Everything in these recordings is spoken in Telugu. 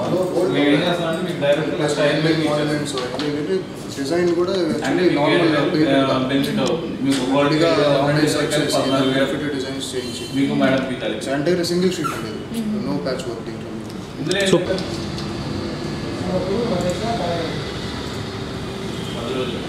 మేము ఏం చేస్తామంటే మీకు direct plus style helmet monuments design కూడా అంటే మీకు నార్మల్ బెనిఫిట్ అవుతుంది మీకు బాడీగా ఆన్లైన్ సెర్చ్ గోల్డ్ చేసి పద్నాలుగు వేలు గ్రాఫిటీ డిజైన్స్ చేయించి మీకు మేడం ఫీ కలిపి అంటే సింగిల్ షీట్ ఉండేది నో ప్యాచ్ వర్క్ దీంట్లో ఇందులో ఏంటంటే పది రోజులు.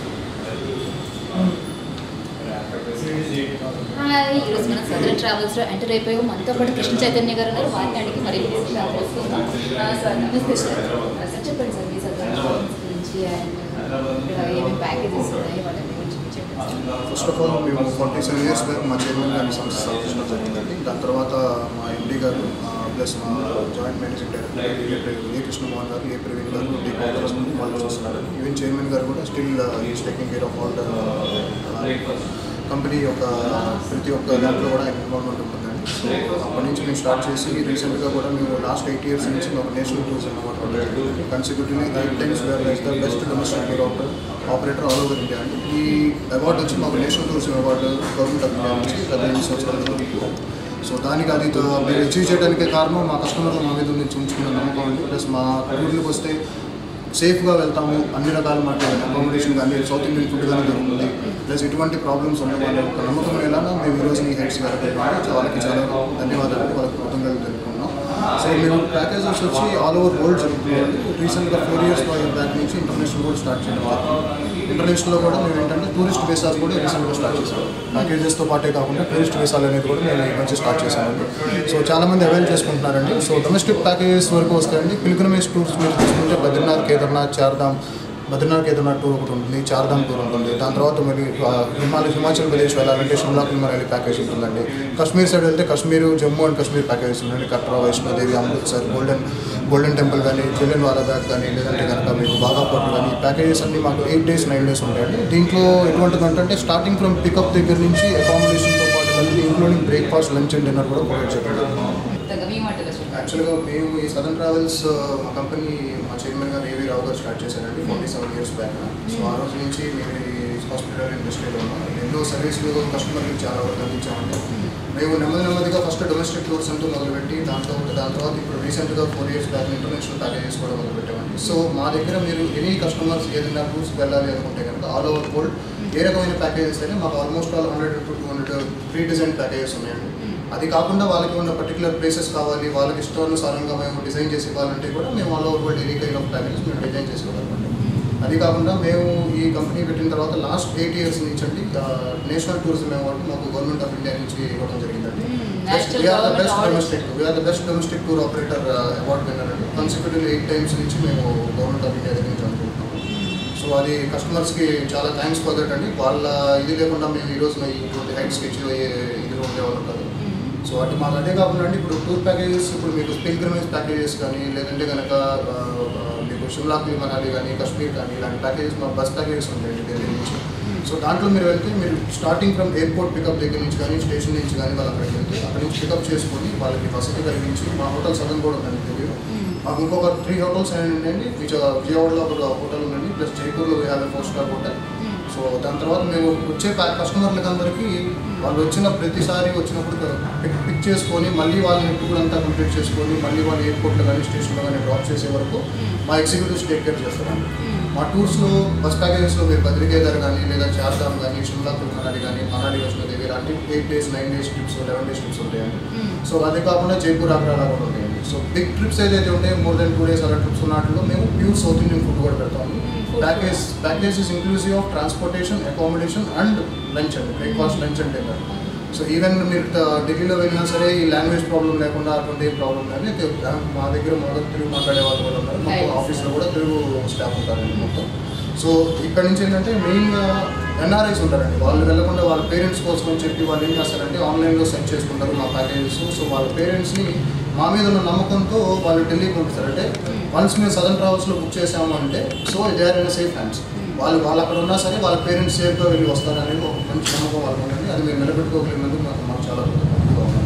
హాయ్ ఈరోజు మన సదరన్ ట్రావెల్స్లో ఎంటర్ అయిపోయాము మనతో పాటు కృష్ణ చైతన్య గారు ఉన్నారు వారిని అడిగి మరి తెలుసుకుందాం ఆ, సార్ నమస్తే సార్ ఆ, సార్ చెప్పండి సార్ మీ సదరన్ ట్రావెల్స్ గురించి అండ్ ఇక్కడ ఏమేమి ప్యాకేజెస్ ఉన్నాయి వాటి గురించి చెప్పండి సార్ ఫస్ట్ ఆఫ్ ఆల్ మేము ఫార్టీ సెవెన్ ఇయర్స్ బ్యాక్ మా చైర్మన్ గారిని సంస్థ స్థాపించడం జరిగిందండి దాని తర్వాత మా ఎండి గారు ప్లస్ మా joint managing director A Krishnamohan garu A Praveen గారు డి కాంగ్రెస్ నుండి వాళ్ళు చూస్తున్నారు ఈవెన్ చైర్మన్ గారు కూడా still is taking care of all the company యొక్క ప్రతి ఒక్క దాంట్లో కూడా ఇన్వాల్వ్మెంట్ ఉంటుందండి సో అప్పటి నుంచి మేము స్టార్ట్ చేసి రీసెంట్గా కూడా మేము లాస్ట్ ఎయిట్ ఇయర్స్ నుంచి మాకు నేషనల్ టూర్స్ అన్నమాట consecutively eight times where is the best domestic tour operator operator all over India అండి ఈ అవార్డు వచ్చి మాకు national tourism award government of India నుంచి గత ఎనిమిది సంవత్సరాలు జరుగుతుంది సో దానికి అది తో- మీరు అచీవ్ చేయడానికి కారణం మా కస్టమర్లు మా మీద నుంచి ఉంచుకున్న నమ్మకం అండి ప్లస్ మా టూర్లకు వస్తే సేఫ్గా వెళ్తాము అన్ని రకాల మాట అకామిడేషన్ కానీ సౌత్ ఇండియన్ ఫుడ్ కానీ దొరుకుతుంది ప్లస్ ఎటువంటి ప్రాబ్లమ్స్ ఉండవు అనే ఒక నమ్మకం ఎలా మేము ఈరోజు ఈ హెడ్స్ గారికి వాళ్ళకి చాలా ధన్యవాదాలు వాళ్ళకి కృతజ్ఞతలు తెలుపుకున్నాం సో మేము ప్యాకేజెస్ వచ్చి ఆల్ ఓవర్ వరల్డ్ జరుగుతున్నాం రీసెంట్గా ఫోర్ ఇయర్స్ బ్యాక్ నుంచి ఇంటర్నేషనల్ కూడా స్టార్ట్ చేయడం జరిగింది. ఇంటర్నేషనల్లో కూడా మేము ఏంటంటే టూరిస్ట్ వీసాస్ కూడా రీసెంట్గా స్టార్ట్ చేసాం ప్యాకేజెస్తో పాటే కాకుండా టూరిస్ట్ వీసాలు అనేది కూడా మేము ఈ మధ్య స్టార్ట్ చేసామండి సో చాలామంది అవైల్ చేసుకుంటున్నారండి సో డొమెస్టిక్ ప్యాకేజెస్ వరకు వస్తాయండి పిల్గ్రమేజ్ టూర్స్ మీరు చూసుకుంటే బద్రీనాథ్ కేదార్నాథ్ చార్ధామ్ బద్రీనాథ్ కేదార్నాథ్ టూర్ ఒకటి ఉంటుంది చార్ధామ్ టూర్ ఉంటుంది దాని తర్వాత మరి ఆ, హిమాలయ హిమాచల్ ప్రదేశ్ వెళ్ళాలంటే షిమ్లా కుల్మనాలి ప్యాకేజ్ ఉంటుందండి కాశ్మీర్ సైడ్ వెళ్తే కాశ్మీర్ జమ్మూ అండ్ కాశ్మీర్ ప్యాకేజెస్ ఉందండి Katra Vaishnodevi Amritsar golden golden temple కానీ జలియన్ వాలా బ్యాగ్ కానీ లేదంటే కనుక మీకు బాగా పోర్ట్ కానీ ఈ ప్యాకేజెస్ అన్ని మాకు ఎయిట్ డేస్ నైన్ డేస్ ఉంటాయండి దీంట్లో ఎటువంటిది అంటే స్టార్టింగ్ ఫ్రమ్ పికప్ దగ్గర నుంచి అకామిడేషన్తో పాటు మళ్ళీ including breakfast lunch and dinner కూడా ప్రొవైడ్ చేయడం కొత్తగా మీ మాటలో చెప్పండి యాక్చువల్గా మేము ఈ సదర్న్ ట్రావెల్స్ మా కంపెనీ మా chairman garu A V Rao స్టార్ట్ start forty seven years back so ఆ రోజు నుంచి మేము ఈ హాస్పిటల్ ఇండస్ట్రీలో ఉన్నాం ఎన్నో సర్వీసులు కస్టమర్కి చాలా వరకు అందించామండి మేము నెమ్మది నెమ్మదిగా ఫస్ట్ డొమెస్టిక్ టూర్స్ అంటూ మొదలుపెట్టి దాంట్లో దాని తర్వాత ఇప్పుడు రీసెంట్గా four years back international packages కూడా మొదలుపెట్టామండి సో మా దగ్గర మీరు ఎనీ కస్టమర్స్ ఏదైనా టూర్స్కి వెళ్ళాలి అనుకుంటే కనుక ఆల్ ఓవర్ వరల్డ్ ఏ రకమైన ప్యాకేజెస్ అయినా మాకు almost all hundred two two hundred pre design packages ఉన్నాయండి అది కాకుండా వాళ్ళకి ఉన్న పర్టికులర్ ప్లేసెస్ కావాలి వాళ్ళకి ఇష్టానుసారంగా మేము డిజైన్ చేసి ఇవ్వాలంటే కూడా మేము all over world any kind of packages మేము డిజైన్ చేసుకోగలమండి అది కాకుండా మేము ఈ కంపెనీ పెట్టిన తర్వాత లాస్ట్ ఎయిట్ ఇయర్స్ నుంచి అండి నేషనల్ టూరిజం అవార్డు మాకు గవర్నమెంట్ ఆఫ్ ఇండియా నుంచి ఇవ్వడం జరిగిందండి National we're the Government best Award. Domestic we're the best domestic tour operator award winner అండి కన్సిక్యూటివ్ ఎయిట్ టైమ్స్ నుంచి మేము గవర్నమెంట్ ఆఫ్ ఇండియా దగ్గర నుంచి అనుకుంటున్నాము సో అది కస్టమర్స్కి చాలా థ్యాంక్స్ ఫర్ దట్ అండి వాళ్ళ ఇది లేకుండా మేము ఈ రోజున ఇటువంటి హైట్స్కి అచీవ్ అయ్యే ఇదిలో ఉండేవాళ్ళం కాదు సో అటు మాకు అదే కాకుండా అండి ఇప్పుడు టూర్ ప్యాకేజెస్ ఇప్పుడు మీకు పిల్గ్రిమేజ్ ప్యాకేజెస్ కానీ లేదంటే కనుక ఆ, ఆ, మీకు షిమ్లాకి మనాలి కానీ కాశ్మీర్ కానీ ఇలాంటి ప్యాకేజెస్ మా బస్ ప్యాకేజెస్ ఉంటాయండి ఢిల్లీ నుంచి సో దాంట్లో మీరు వెళ్తే మీరు స్టార్టింగ్ ఫ్రమ్ ఎయిర్పోర్ట్ పికప్ దగ్గర నుంచి కానీ స్టేషన్ నుంచి కానీ వాళ్ళు అక్కడికి వెళ్తే అక్కడి నుంచి పికప్ చేసుకొని వాళ్ళకి వసతి కలిగించి మా హోటల్ సదన్ కూడా ఉందండి ఢిల్లీలో మాకు ఇంకొక త్రీ హోటల్స్ అనేవి ఉన్నాయండి విచ్ విజయవాడలో ఒక హోటల్ ఉందండి ప్లస్ జైపూర్లో we have four star hotel so దాని తర్వాత మేము వచ్చే ప్యా- కస్టమర్లకు అందరికీ వాళ్ళు వచ్చిన ప్రతిసారి వచ్చినప్పుడు పిక్ పిక్ చేసుకొని మళ్ళీ వాళ్ళని టూర్ అంతా కంప్లీట్ చేసుకొని మళ్ళీ వాళ్ళు ఎయిర్పోర్ట్లో కానీ స్టేషన్లో కానీ డ్రాప్ చేసే వరకు మా ఎగ్జిక్యూటివ్స్ టేక్ కేర్ చేస్తారండి మా టూర్స్లో బస్ ప్యాకేజెస్లో మీరు బద్రికేదార్ కానీ లేదా చార్ధామ్ కానీ షిమ్లా కుల్మనాలి కానీ మనాలి వైష్ణోదేవి ఇలాంటి eight days nine days trips eleven days trips ఉంటాయండి సో అదే కాకుండా జైపూర్ ఆగ్రా అలా కూడా ఉంటాయండి సో బిగ్ ట్రిప్స్ ఏదైతే ఉంటాయో మోర్ దెన్ టూ డేస్ అలా ట్రిప్స్ ఉన్నట్లో మేము ప్యూర్ సౌత్ ఇండియన్ ఫుడ్ కూడా పెడతాము package package is inclusive of transportation accommodation and lunch అండి breakfast lunch and dinner so even మీరు ట- ఢిల్లీలో వెళ్ళినా సరే ఈ లాంగ్వేజ్ ప్రాబ్లం లేకుండా అటువంటి ఏం ప్రాబ్లం లేదు తె- మా దగ్గర మొదటి తెలుగు మాట్లాడే వాళ్ళు కూడా ఉన్నారు మాకు Right. ఆఫీస్లో కూడా తెలుగు స్టాఫ్ ఉంటారండి మొత్తం సో ఇక్కడ నుంచి ఏంటంటే మెయిన్గా ఎన్ఆర్ఐస్ ఉంటారండి వాళ్ళు వెళ్ళకుండా వాళ్ళ పేరెంట్స్ కోసం అని చెప్పి వాళ్ళు ఏం చేస్తారంటే ఆన్లైన్లో సెర్చ్ చేసుకుంటారు మా ప్యాకేజెస్ సో వాళ్ళ పేరెంట్స్ని మా మీద ఉన్న నమ్మకంతో వాళ్ళు ఢిల్లీకి పంపిస్తారు అంటే వన్స్ మేము సదన్ ట్రావెల్స్లో బుక్ చేసాము అంటే so they are in safe hands వాళ్ళు వాళ్ళు అక్కడ ఉన్నా సరే వాళ్ళ పేరెంట్స్ సేఫ్గా వెళ్ళి వస్తారనేది ఒక మంచి నమ్మకం వాళ్ళకు ఉందండి అది మేము నిలబెట్టుకోగలిగినందుకు మాకు మాకు చాలా కృతజ్ఞతగా ఉన్నాం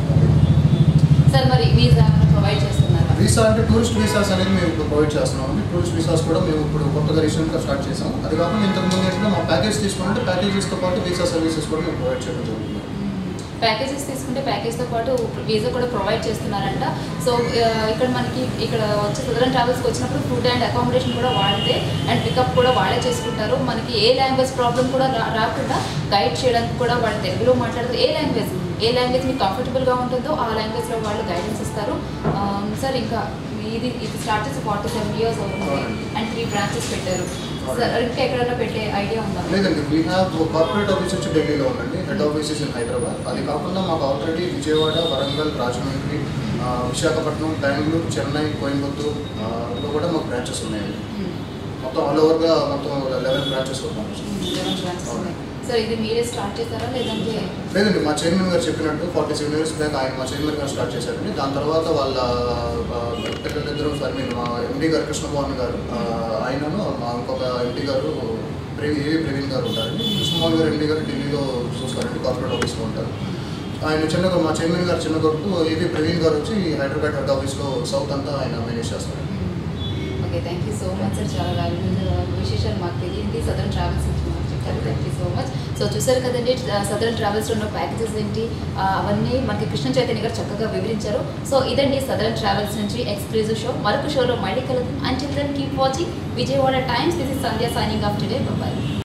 సార్ మరి వీసా ప్రొవైడ్ చేస్తున్నారా వీసా అంటే టూరిస్ట్ వీసాస్ అనేది మేము ఇప్పుడు ప్రొవైడ్ చేస్తున్నాం అండి టూరిస్ట్ వీసాస్ కూడా మేము ఇప్పుడు కొత్తగా రీసెంట్గా స్టార్ట్ చేసాం అది కాకుండా ఇంతకు ముందు ఏంటంటే మా ప్యాకేజ్ తీసుకుంటే ప్యాకేజెస్తో పాటు వీసా సర్వీసెస్ కూడా మేము ప్రొవైడ్ చేయడం జరుగుతుంది ప్యాకేజెస్ తీసుకుంటే ప్యాకేజ్తో పాటు వీసా కూడా ప్రొవైడ్ చేస్తున్నారంట సో ఆ, ఇక్కడ మనకి ఇక్కడ వచ్చే సదరన్ ట్రావెల్స్కి వచ్చినప్పుడు ఫుడ్ అండ్ అకామిడేషన్ కూడా వాళ్ళదే అండ్ పికప్ కూడా వాళ్ళే చేసుకుంటారు మనకి ఏ లాంగ్వేజ్ ప్రాబ్లం కూడా రా- రాకుండా గైడ్ చేయడానికి కూడా వాళ్ళు తెలుగులో మాట్లాడతారు ఏ లాంగ్వేజ్ ఏ లాంగ్వేజ్ మీకు కంఫర్టబుల్గా ఉంటుందో ఆ లాంగ్వేజ్లో వాళ్ళు గైడెన్స్ ఇస్తారు సార్ ఇంకా ఇది ఇది స్టార్ట్ చేసి ఫార్టీ సెవెన్ ఇయర్స్ అవుతుంది అవునండి. అండ్ త్రీ బ్రాంచెస్ పెట్టారు సార్ ఇంకా ఎక్కడైనా పెట్టే ఐడియా ఉందా లేదండి వీ హ్యావ్ కార్పొరేట్ ఆఫీస్ వచ్చి ఢిల్లీలో ఉందండి head office is in Hyderabad అది కాకుండా మాకు ఆల్రెడీ విజయవాడ వరంగల్ రాజమండ్రి ఆ, విశాఖపట్నం బెంగళూరు చెన్నై కోయంబత్తూరు ఆ, లో కూడా మాకు బ్రాంచెస్ ఉన్నాయండి మొత్తం ఆల్ ఓవర్గా మొత్తం లెవెన్ బ్రాంచెస్ ఉన్నాయి లెవెన్ బ్రాంచెస్ ఉన్నాయి సార్ ఇది మీరే స్టార్ట్ చేశారా లేదంటే లేదండి మా చైర్మన్ గారు చెప్పినట్టు ఫార్టీ సెవెన్ ఇయర్స్ బ్యాక్ ఆయన మా చైర్మన్ గారు స్టార్ట్ చేశారండి దాని తర్వాత వాళ్ళ ఆ, పిల్లలిద్దరూ ఐ మీన్ మా ఎండి గారు కృష్ణమోహన్ గారు ఆ, ఆయనను మా ఇంకొక ఎండి గారు ప్రవీణ్ ఏవి ప్రవీణ్ గారు ఉంటారండి కృష్ణమోహన్ గారు ఎండి గారు ఢిల్లీలో చూస్తారండి కార్పొరేట్ ఆఫీస్లో ఉంటారు ఆయన చిన్న మా చైర్మన్ గారు చిన్న కొడుకు ఏవి ప్రవీణ్ గారు వచ్చి హైదరాబాద్ హెడ్ ఆఫీస్లో సౌత్ అంతా ఆయన మేనేజ్ చేస్తారు okay thank you so much sir చాలా వాల్యుబుల్ విశేషాలు మాకు తెలియంది సదరన్ ట్రావెల్స్ నుంచి మాకు చెప్పారు thank you so much so చూసారు కదండి సదరన్ ట్రావెల్స్లో ఉన్న ప్యాకేజెస్ ఏంటి ఆ, అవన్నీ మనకి కృష్ణ చైతన్య గారు చక్కగా వివరించారు సో ఇదండి సదరన్ ట్రావెల్స్ నుంచి ఎక్స్క్లూజివ్ షో మరొక షోలో మళ్ళీ కలుద్దాం until then keep watching Vijayawada Times this is Sandhya signing off today bye